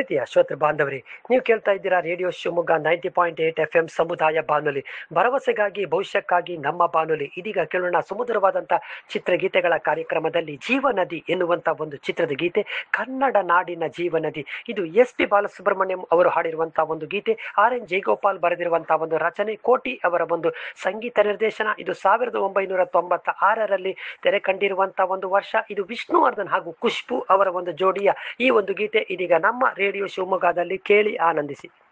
ಪ್ರೀತಿಯ ಶ್ರೋತೃ ಬಾಂಧವರೇ ನೀವು ಕೇಳ್ತಾ ಇದ್ದೀರಾ radio Shivamogga ninety point eight F M ಸಮುದಾಯ ಬಾನುಲಿ ಭರವಸೆಗಾಗಿ ಭವಿಷ್ಯಕ್ಕಾಗಿ ನಮ್ಮ ಬಾನುಲಿ ಇದೀಗ ಕೇಳೋಣ ಸುಮಧುರವಾದಂಥ ಚಿತ್ರಗೀತೆಗಳ ಕಾರ್ಯಕ್ರಮದಲ್ಲಿ ಜೀವನದಿ ಎನ್ನುವಂಥ ಒಂದು ಚಿತ್ರದ ಗೀತೆ ಕನ್ನಡ ನಾಡಿನ ಜೀವನದಿ ಇದು ಎಸ್ ಪಿ ಬಾಲಸುಬ್ರಹ್ಮಣ್ಯಂ ಅವರು ಹಾಡಿರುವಂತಹ ಒಂದು ಗೀತೆ ಆರ್ ಎನ್ ಜಯಗೋಪಾಲ್ ಬರೆದಿರುವಂತಹ ಒಂದು ರಚನೆ ಕೋಟಿ ಅವರ ಒಂದು ಸಂಗೀತ ನಿರ್ದೇಶನ ಇದು ಸಾವಿರದ ಒಂಬೈನೂರ ತೊಂಬತ್ತ ಆರರಲ್ಲಿ ತೆರೆ ಕಂಡಿರುವಂತಹ ಒಂದು ವರ್ಷ ಇದು ವಿಷ್ಣುವರ್ಧನ್ ಹಾಗೂ ಖುಷ್ಬು ಅವರ ಒಂದು ಜೋಡಿಯ ಈ ಒಂದು ಗೀತೆ ಇದೀಗ ನಮ್ಮ ರೇಡಿಯೋ ಶಿವಮೊಗ್ಗದಲ್ಲಿ ಕೇಳಿ ಆನಂದಿಸಿ